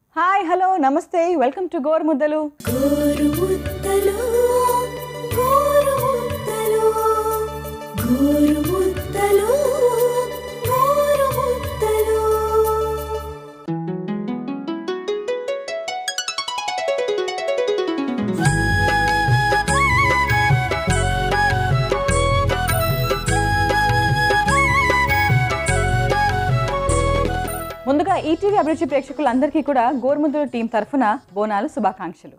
Hi hello namaste welcome to గోర్ ముద్దలు గోరుముద్దలు గోరుముద్దలు గోరుముద్దలు గోరుముద్దలు ముందుగా ఈటీవీ అభిరుచి ప్రేక్షకులందరికీ కూడా గోరుముద్దలు టీం తరఫున బోనాలు శుభాకాంక్షలు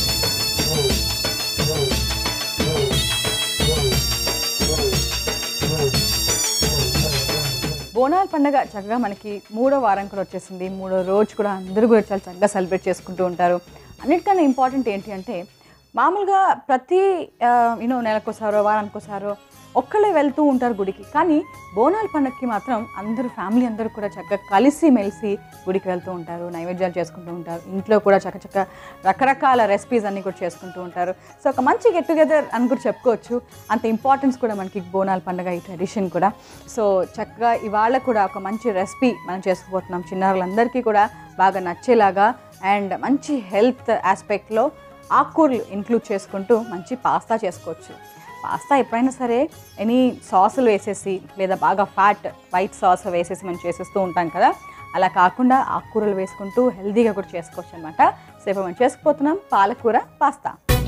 బోనాల పండగ చక్కగా మనకి మూడో వారం కూడా వచ్చేసింది మూడో రోజు కూడా అందరూ కూడా చాలా చక్కగా సెలబ్రేట్ చేసుకుంటూ ఉంటారు అన్నిటికన్నా ఇంపార్టెంట్ ఏంటి అంటే మామూలుగా ప్రతి యూనో నెలకోసారో వారానికోసారో ఒక్కళ్ళే వెళ్తూ ఉంటారు గుడికి కానీ బోనాల పండగకి మాత్రం అందరూ ఫ్యామిలీ అందరూ కూడా చక్కగా కలిసి మెలిసి గుడికి వెళ్తూ ఉంటారు నైవేద్యాలు చేసుకుంటూ ఉంటారు ఇంట్లో కూడా చక్క చక్క రకరకాల రెసిపీస్ అన్నీ కూడా చేసుకుంటూ ఉంటారు సో ఒక మంచి గెట్ టుగెదర్ అని కూడా చెప్పుకోవచ్చు అంత ఇంపార్టెన్స్ కూడా మనకి బోనాల పండుగ ఈ ట్రెడిషన్ కూడా సో చక్కగా ఇవాళ కూడా ఒక మంచి రెసిపీ మనం చేసుకుపోతున్నాం చిన్నారులందరికీ కూడా బాగా నచ్చేలాగా అండ్ మంచి హెల్త్ ఆస్పెక్ట్లో ఆకుకూరలు ఇంక్లూడ్ చేసుకుంటూ మంచి పాస్తా చేసుకోవచ్చు పాస్తా ఎప్పుడైనా సరే ఎనీ సాసులు వేసేసి లేదా బాగా ఫ్యాట్ వైట్ సాస్ వేసేసి మనం చేసేస్తూ ఉంటాం కదా అలా కాకుండా ఆకుకూరలు వేసుకుంటూ హెల్తీగా కూడా చేసుకోవచ్చు అనమాట సో ఇప్పుడు మనం చేసుకుపోతున్నాం పాలకూర పాస్తా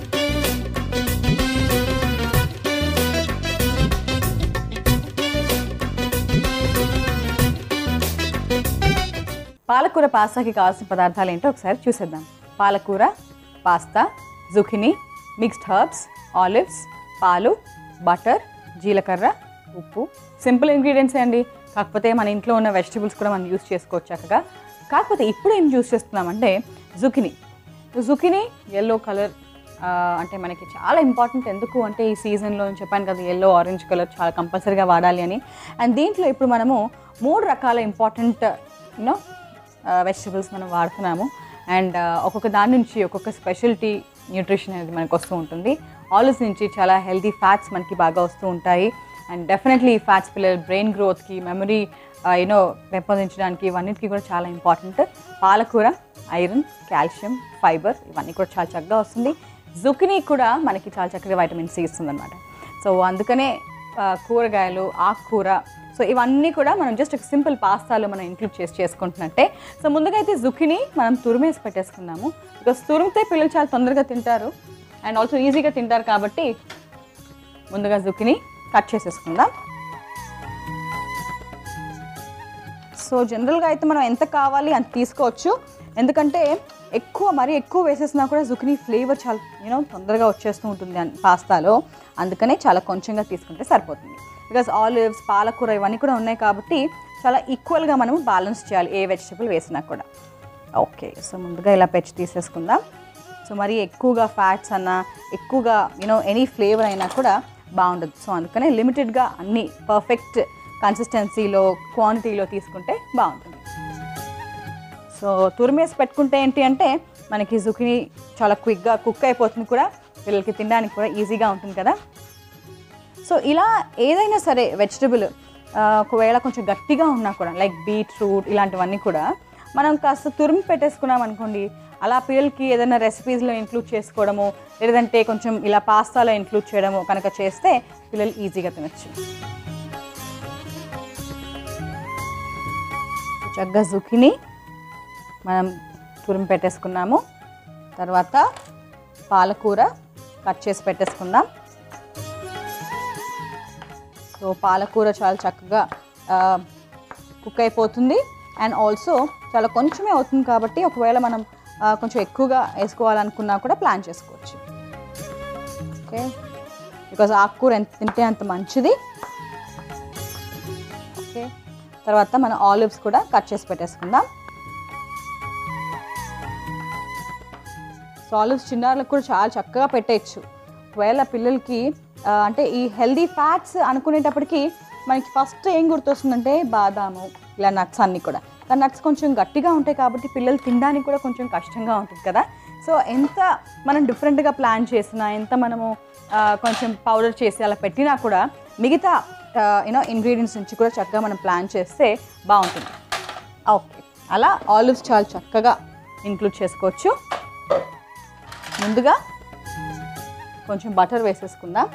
పాలకూర పాస్తాకి కావాల్సిన పదార్థాలు ఏంటో ఒకసారి చూసేద్దాం పాలకూర pasta zucchini mixed herbs olives పాలు బటర్ జీలకర్ర ఉప్పు సింపుల్ ఇంగ్రీడియంట్స్ అండి కాకపోతే మన ఇంట్లో ఉన్న వెజిటబుల్స్ కూడా మనం యూస్ చేసుకోవచ్చు చక్కగా కాకపోతే ఇప్పుడు ఏం యూస్ చేస్తున్నామంటే జుకినీ జుకినీ ఎల్లో కలర్ అంటే మనకి చాలా ఇంపార్టెంట్ ఎందుకు అంటే ఈ సీజన్లో నేను చెప్పాను కదా ఎల్లో ఆరెంజ్ కలర్ చాలా కంపల్సరీగా వాడాలి అని అండ్ దీంట్లో ఇప్పుడు మనము మూడు రకాల ఇంపార్టెంట్ యూనో వెజిటబుల్స్ మనం వాడుతున్నాము అండ్ ఒక్కొక్క దాని నుంచి ఒక్కొక్క స్పెషాలిటీ న్యూట్రిషన్ అనేది మనకు వస్తూ ఉంటుంది ఆలివ్స్ నుంచి చాలా హెల్తీ ఫ్యాట్స్ మనకి బాగా వస్తూ ఉంటాయి అండ్ డెఫినెట్లీ ఈ ఫ్యాట్స్ పిల్లల బ్రెయిన్ గ్రోత్కి మెమరీ యూనో పెంపొందించడానికి ఇవన్నిటికీ కూడా చాలా ఇంపార్టెంట్ పాలకూర ఐరన్ కాల్షియం ఫైబర్ ఇవన్నీ కూడా చాలా చక్కగా వస్తుంది జుకినీ కూడా మనకి చాలా చక్కగా వైటమిన్ సి ఇస్తుంది అనమాట సో అందుకనే ఆ, కూరగాయలు ఆకుకూర సో ఇవన్నీ కూడా మనం జస్ట్ ఒక సింపుల్ పాస్తాలో మనం ఇంక్లూడ్ చేసి చేసుకుంటున్నట్టే సో ముందుగా అయితే జుకిని మనం తురిమేసి పెట్టేసుకున్నాము బికాస్ తురిమితే పిల్లలు చాలా తొందరగా తింటారు అండ్ ఆల్సో ఈజీగా తింటారు కాబట్టి ముందుగా జుకిని కట్ చేసేసుకుందాం సో జనరల్గా అయితే మనం ఎంత కావాలి అంత తీసుకోవచ్చు ఎందుకంటే ఎక్కువ మరీ ఎక్కువ వేసేసినా కూడా జుకినీ ఫ్లేవర్ చాలా యూనో తొందరగా వచ్చేస్తూ ఉంటుంది అన్- పాస్తాలో అందుకనే చాలా కొంచెంగా తీసుకుంటే సరిపోతుంది బికాస్ ఆలివ్స్ పాలకూర ఇవన్నీ కూడా ఉన్నాయి కాబట్టి చాలా ఈక్వల్గా మనం బ్యాలెన్స్ చేయాలి ఏ వెజిటబుల్ వేసినా కూడా ఓకే సో ముందుగా ఇలా పెంచి తీసేసుకుందాం సో మరీ ఎక్కువగా ఫ్యాట్స్ అన్నా ఎక్కువగా యూనో ఎనీ ఫ్లేవర్ అయినా కూడా బాగుండదు సో అందుకనే లిమిటెడ్గా అన్ని పర్ఫెక్ట్ కన్సిస్టెన్సీలో క్వాంటిటీలో తీసుకుంటే బాగుంటుంది సో తురిమేసి పెట్టుకుంటే ఏంటి అంటే మనకి జుకిని చాలా క్విక్గా కుక్ అయిపోతుంది కూడా పిల్లలకి తినడానికి కూడా ఈజీగా ఉంటుంది కదా సో ఇలా ఏదైనా సరే వెజిటబుల్ ఒకవేళ కొంచెం గట్టిగా ఉన్నా కూడా లైక్ బీట్రూట్ ఇలాంటివన్నీ కూడా మనం కాస్త తురిమి పెట్టేసుకున్నాం అనుకోండి అలా పిల్లలకి ఏదైనా రెసిపీస్లో ఇంక్లూడ్ చేసుకోవడము లేదంటే కొంచెం ఇలా పాస్తాలో ఇంక్లూడ్ చేయడము కనుక చేస్తే పిల్లలు ఈజీగా తినచ్చు చక్కగా జుకిని మనం తురిమి పెట్టేసుకున్నాము తర్వాత పాలకూర కట్ చేసి పెట్టేసుకుందాం సో పాలకూర చాలా చక్కగా కుక్ అయిపోతుంది అండ్ ఆల్సో చాలా కొంచెమే అవుతుంది కాబట్టి ఒకవేళ మనం ఆ, కొంచెం ఎక్కువగా వేసుకోవాలనుకున్నా కూడా ప్లాన్ చేసుకోవచ్చు ఓకే బికాజ్ ఆకుకూర ఎంత తింటే అంత మంచిది ఓకే తర్వాత మనం ఆలివ్స్ కూడా కట్ చేసి పెట్టేసుకుందాం సో ఆలివ్స్ చిన్నారులకు కూడా చాలా చక్కగా పెట్టేయచ్చు ఒకవేళ పిల్లలకి ఆ, అంటే ఈ హెల్దీ ఫ్యాట్స్ అనుకునేటప్పటికి మనకి ఫస్ట్ ఏం గుర్తొస్తుందంటే బాదాము ఇలా నట్స్ అన్నీ కూడా కానీ నట్స్ కొంచెం గట్టిగా ఉంటాయి కాబట్టి పిల్లలు తినడానికి కూడా కొంచెం కష్టంగా ఉంటుంది కదా సో ఎంత మనం డిఫరెంట్గా ప్లాన్ చేసినా ఎంత మనము ఆ, కొంచెం పౌడర్ చేసి అలా పెట్టినా కూడా మిగతా యూనో ఇంగ్రీడియంట్స్ నుంచి కూడా చక్కగా మనం ప్లాన్ చేస్తే బాగుంటుంది ఓకే అలా ఆలివ్స్ చాలా చక్కగా ఇంక్లూడ్ చేసుకోవచ్చు ముందుగా కొంచెం బటర్ వేసేసుకుందాం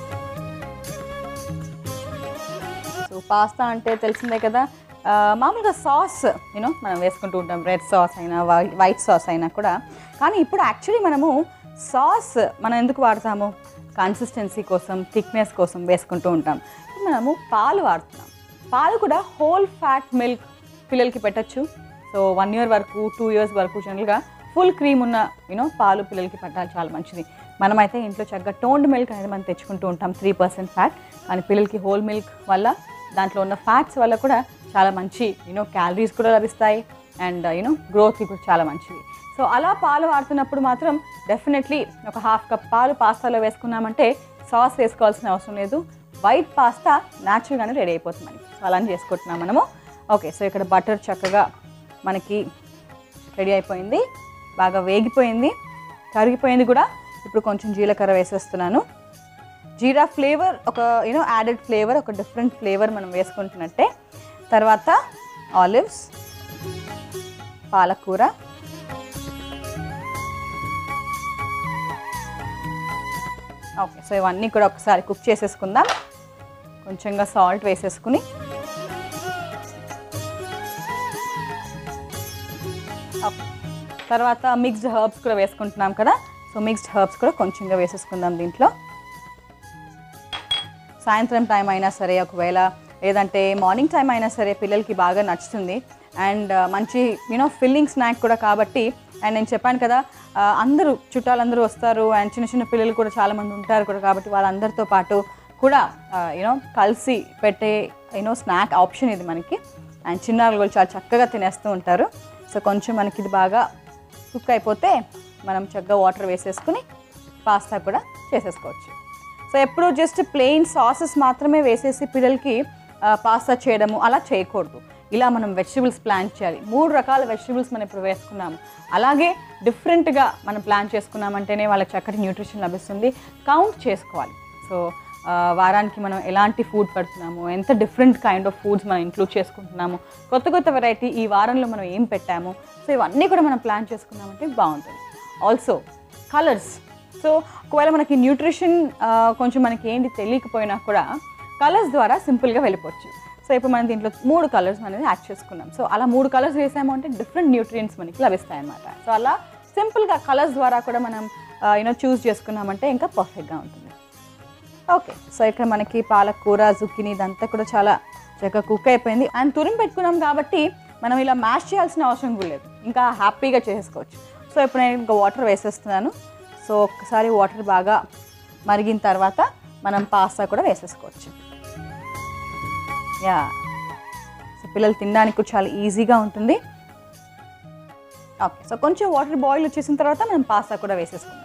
సో పాస్తా అంటే తెలిసిందే కదా ఆ, మామూలుగా సాస్ యూనో మనం వేసుకుంటూ ఉంటాం red sauce wh white- sauce సాస్ అయినా కూడా కానీ ఇప్పుడు యాక్చువల్లీ మనము సాస్ మనం ఎందుకు వాడతాము కన్సిస్టెన్సీ కోసం థిక్నెస్ కోసం వేసుకుంటూ ఉంటాం ఇప్పుడు మనము పాలు వాడుతున్నాం పాలు కూడా హోల్ ఫ్యాట్ మిల్క్ పిల్లలకి పెట్టచ్చు సో వన్ ఇయర్ వరకు టూ ఇయర్స్ వరకు జనరల్గా ఫుల్ క్రీమ్ ఉన్న యూనో పాలు పిల్లలకి పెట్టాలి చాలా మంచిది మనమైతే ఇంట్లో చక్కగా టోన్డ్ మిల్క్ అనేది మనం తెచ్చుకుంటూ ఉంటాం త్రీ పర్సెంట్ ఫ్యాట్ కానీ పిల్లలకి హోల్ మిల్క్ వల్ల దాంట్లో ఉన్న ఫ్యాట్స్ వల్ల కూడా చాలా మంచి యూనో క్యాలరీస్ కూడా లభిస్తాయి అండ్ యూనో గ్రోత్కి కూడా చాలా మంచిది సో అలా పాలు వాడుతున్నప్పుడు మాత్రం డెఫినెట్లీ ఒక హాఫ్ కప్ పాలు పాస్తాలో వేసుకున్నామంటే సాస్ వేసుకోవాల్సిన అవసరం లేదు వైట్ పాస్తా న్యాచురల్గానే రెడీ అయిపోతుంది మనకి సో అలా చేసుకుంటున్నాం మనము ఓకే సో ఇక్కడ బటర్ చక్కగా మనకి రెడీ అయిపోయింది బాగా వేగిపోయింది కరిగిపోయింది కూడా ఇప్పుడు కొంచెం జీలకర్ర వేసేస్తున్నాను జీరా ఫ్లేవర్ ఒక యూనో యాడెడ్ ఫ్లేవర్ ఒక డిఫరెంట్ ఫ్లేవర్ మనం వేసుకుంటున్నట్టే తర్వాత ఆలివ్స్ పాలకూర ఓకే సో ఇవన్నీ కూడా ఒకసారి కుక్ చేసేసుకుందాం కొంచెంగా సాల్ట్ వేసేసుకుని ఓకే. తర్వాత మిక్స్డ్ హర్బ్స్ కూడా వేసుకుంటున్నాం కదా సో మిక్స్డ్ హర్బ్స్ కూడా కొంచెంగా వేసేసుకుందాం దీంట్లో సాయంత్రం టైం అయినా సరే ఒకవేళ లేదంటే మార్నింగ్ టైం అయినా సరే పిల్లలకి బాగా నచ్చుతుంది అండ్ మంచి యూనో ఫిల్లింగ్ స్నాక్ కూడా కాబట్టి అండ్ నేను చెప్పాను కదా ఆ, అందరూ చుట్టాలందరూ వస్తారు అండ్ చిన్న చిన్న పిల్లలు కూడా చాలామంది ఉంటారు కూడా కాబట్టి వాళ్ళందరితో పాటు కూడా యూనో కలిసి పెట్టే యూనో స్నాక్ ఆప్షన్ ఇది మనకి అండ్ చిన్నారులు కూడా చాలా చక్కగా తినేస్తూ ఉంటారు సో కొంచెం మనకి ఇది బాగా కుక్ అయిపోతే మనం చక్కగా వాటర్ వేసేసుకుని పాస్తా కూడా చేసేసుకోవచ్చు సో ఎప్పుడు జస్ట్ ప్లెయిన్ సాసెస్ మాత్రమే వేసేసి పిల్లలకి పాస్తా చేయడము అలా చేయకూడదు ఇలా మనం వెజిటబుల్స్ ప్లాన్ చేయాలి మూడు రకాల వెజిటబుల్స్ మనం ఇప్పుడు వేసుకున్నాము అలాగే డిఫరెంట్గా మనం ప్లాన్ చేసుకున్నామంటేనే వాళ్ళకి చక్కటి న్యూట్రిషన్ లభిస్తుంది కౌంట్ చేసుకోవాలి సో ఆ, వారానికి మనం ఎలాంటి ఫుడ్ పెడుతున్నాము ఎంత డిఫరెంట్ కైండ్ ఆఫ్ ఫుడ్స్ మనం ఇంక్లూడ్ చేసుకుంటున్నాము కొత్త కొత్త వెరైటీ ఈ వారంలో మనం ఏం పెట్టాము సో ఇవన్నీ కూడా మనం ప్లాన్ చేసుకున్నామంటే బాగుంటుంది ఆల్సో కలర్స్ సో ఒకవేళ మనకి న్యూట్రిషన్ కొంచెం మనకి ఏంటి తెలియకపోయినా కూడా కలర్స్ ద్వారా సింపుల్గా వెళ్ళిపోవచ్చు సో ఇప్పుడు మనం దీంట్లో మూడు కలర్స్ అనేది యాడ్ చేసుకున్నాం సో అలా మూడు కలర్స్ వేసాము అంటే డిఫరెంట్ న్యూట్రియంట్స్ మనకి లభిస్తాయి అన్నమాట సో అలా సింపుల్గా కలర్స్ ద్వారా కూడా మనం యూనో చూస్ చేసుకున్నామంటే ఇంకా పర్ఫెక్ట్గా ఉంటుంది ఓకే సో ఇక్కడ మనకి పాలకూర జుక్కిని ఇదంతా కూడా చాలా చక్కగా కుక్ అయిపోయింది అండ్ తురిమి పెట్టుకున్నాం కాబట్టి మనం ఇలా మ్యాష్ చేయాల్సిన అవసరం కూడా లేదు ఇంకా హ్యాపీగా చేసుకోవచ్చు సో ఇప్పుడు నేను ఇంకా వాటర్ వేసేస్తున్నాను సో ఒక్కసారి వాటర్ బాగా మరిగిన తర్వాత మనం పాస్తా కూడా వేసేసుకోవచ్చు యా సో పిల్లలు తినడానికి కూడా చాలా ఈజీగా ఉంటుంది ఓకే సో కొంచెం వాటర్ బాయిల్ వచ్చేసిన తర్వాత మనం పాస్తా కూడా వేసేసుకుందాం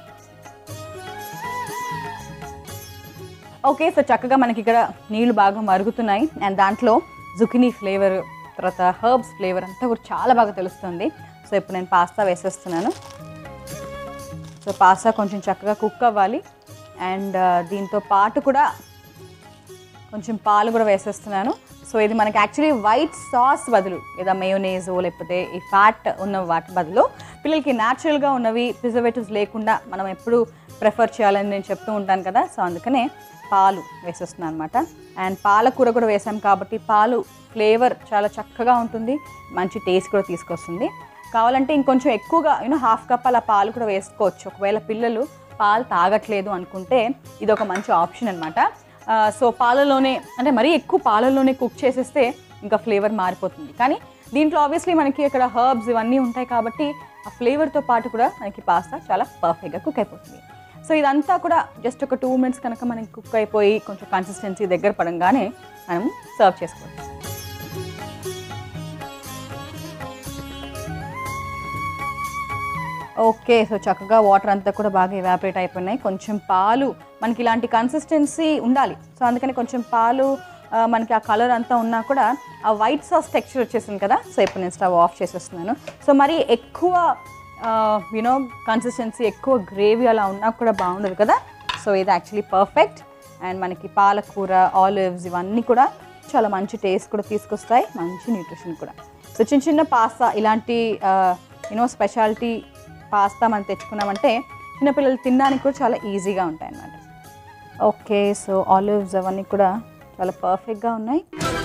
ఓకే సో చక్కగా మనకి ఇక్కడ నీళ్లు బాగా మరుగుతున్నాయి అండ్ దాంట్లో జుకినీ ఫ్లేవర్ తర్వాత హర్బ్స్ ఫ్లేవర్ అంతా కూడా చాలా బాగా తెలుస్తుంది సో ఇప్పుడు నేను పాస్తా వేసేస్తున్నాను సో పాస్తా కొంచెం చక్కగా కుక్ అవ్వాలి అండ్ దీంతో పాటు కూడా కొంచెం పాలు కూడా వేసేస్తున్నాను సో ఇది మనకి యాక్చువల్లీ వైట్ సాస్ బదులు లేదా మయోనేజో లేకపోతే ఈ ఫ్యాట్ ఉన్న వాటి బదులు పిల్లలకి న్యాచురల్గా ఉన్నవి ప్రిజర్వేటివ్స్ లేకుండా మనం ఎప్పుడు ప్రిఫర్ చేయాలని నేను చెప్తూ ఉంటాను కదా సో అందుకనే పాలు వేసేస్తున్నాను అనమాట అండ్ పాలకూర కూడా వేసాం కాబట్టి పాలు ఫ్లేవర్ చాలా చక్కగా ఉంటుంది మంచి టేస్ట్ కూడా తీసుకొస్తుంది కావాలంటే ఇంకొంచెం ఎక్కువగా యూనో హాఫ్ కప్ అలా పాలు కూడా వేసుకోవచ్చు ఒకవేళ పిల్లలు పాలు తాగట్లేదు అనుకుంటే ఇది ఒక మంచి ఆప్షన్ అనమాట సో పాలలోనే అంటే మరీ ఎక్కువ పాలలోనే కుక్ చేసేస్తే ఇంకా ఫ్లేవర్ మారిపోతుంది కానీ దీంట్లో ఆబ్వియస్లీ మనకి ఇక్కడ హర్బ్స్ ఇవన్నీ ఉంటాయి కాబట్టి ఆ ఫ్లేవర్తో పాటు కూడా మనకి పాస్తా చాలా పర్ఫెక్ట్గా కుక్ అయిపోతుంది సో ఇదంతా కూడా జస్ట్ ఒక టూ మినిట్స్ కనుక మనకి కుక్ అయిపోయి కొంచెం కన్సిస్టెన్సీ దగ్గర పడంగానే మనం సర్వ్ చేసుకోవచ్చు ఓకే సో చక్కగా వాటర్ అంతా కూడా బాగా ఎవాపరేట్ అయిపోయినాయి కొంచెం పాలు మనకి ఇలాంటి కన్సిస్టెన్సీ ఉండాలి సో అందుకని కొంచెం పాలు ఆ, మనకి ఆ కలర్ అంతా ఉన్నా కూడా ఆ వైట్ సాస్ టెక్స్చర్ వచ్చేసింది కదా సో ఇప్పుడు నేను స్టవ్ ఆఫ్ చేసేస్తున్నాను సో మరి ఎక్కువ యూనో కన్సిస్టెన్సీ ఎక్కువ గ్రేవీ అలా ఉన్నా కూడా బాగుండదు కదా సో ఇది యాక్చువల్లీ పర్ఫెక్ట్ అండ్ మనకి పాలకూర ఆలివ్స్ ఇవన్నీ కూడా చాలా మంచి టేస్ట్ కూడా తీసుకొస్తాయి మంచి న్యూట్రిషన్ కూడా సో చిన్న చిన్న పాస్తా ఇలాంటి యూనో స్పెషాలిటీ పాస్తా మనం తెచ్చుకున్నామంటే చిన్నపిల్లలు తినడానికి కూడా చాలా ఈజీగా ఉంటాయి అన్నమాట ఓకే సో ఆలివ్స్ అవన్నీ కూడా చాలా పర్ఫెక్ట్గా ఉన్నాయి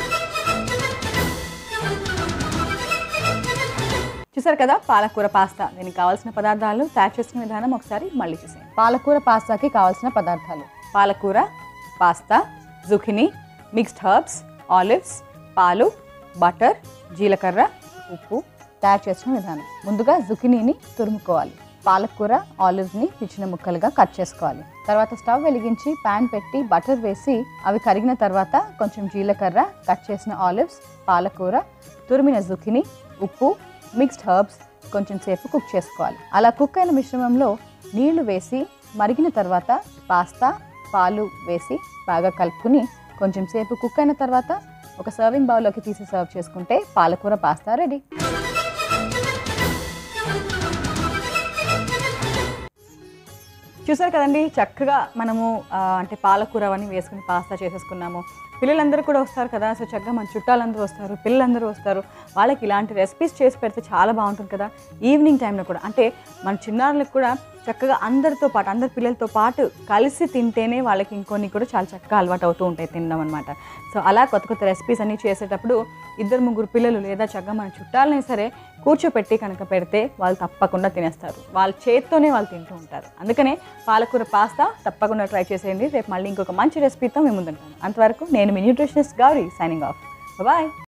చూసారు కదా పాలకూర పాస్తా దీనికి కావాల్సిన పదార్థాలు తయారు చేసిన విధానం ఒకసారి మళ్ళీ చూసేయండి పాలకూర పాస్తాకి కావాల్సిన పదార్థాలు పాలకూర pasta zucchini mixed herbs olives పాలు బటర్ జీలకర్ర ఉప్పు తయారు చేసిన విధానం ముందుగా జుకినీని తురుముకోవాలి పాలకూర ఆలివ్స్ని చిన్న ముక్కలుగా కట్ చేసుకోవాలి తర్వాత స్టవ్ వెలిగించి ప్యాన్ పెట్టి బటర్ వేసి అవి కరిగిన తర్వాత కొంచెం జీలకర్ర కట్ చేసిన ఆలివ్స్ పాలకూర తురిమిన జుకిని ఉప్పు మిక్స్డ్ హర్బ్స్ కొంచెం సేపు కుక్ చేసుకోవాలి అలా కుక్ అయిన మిశ్రమంలో నీళ్లు వేసి మరిగిన తర్వాత పాస్తా పాలు వేసి బాగా కలుపుకుని కొంచెం సేపు కుక్ అయిన తర్వాత ఒక సర్వింగ్ బౌల్లోకి తీసి సర్వ్ చేసుకుంటే పాలకూర పాస్తా రెడీ చూసారు కదండి చక్కగా మనము ఆ, అంటే పాలకూర అవన్నీ వేసుకుని పాస్తా చేసేసుకున్నాము పిల్లలందరూ కూడా వస్తారు కదా సో చక్కగా మన చుట్టాలందరూ వస్తారు పిల్లలందరూ వస్తారు వాళ్ళకి ఇలాంటి రెసిపీస్ చేసి పెడితే చాలా బాగుంటుంది కదా ఈవినింగ్ టైంలో కూడా అంటే మన చిన్నారులకు కూడా చక్కగా అందరితో పాటు అందరి పిల్లలతో పాటు కలిసి తింటేనే వాళ్ళకి ఇంకొన్ని కూడా చాలా చక్కగా అలవాటు అవుతూ ఉంటాయి తినడం అనమాట సో అలా కొత్త కొత్త రెసిపీస్ అన్నీ చేసేటప్పుడు ఇద్దరు ముగ్గురు పిల్లలు లేదా చక్కగా మన చుట్టాలనే సరే కూర్చోపెట్టి కనుక పెడితే వాళ్ళు తప్పకుండా తినేస్తారు వాళ్ళ చేత్తోనే వాళ్ళు తింటూ ఉంటారు అందుకనే పాలకూర పాస్తా తప్పకుండా ట్రై చేసేయండి రేపు మళ్ళీ ఇంకొక మంచి రెసిపీతో మేము ముందుంటాను అంతవరకు నేను మీ nutritionist Gowri signing off bye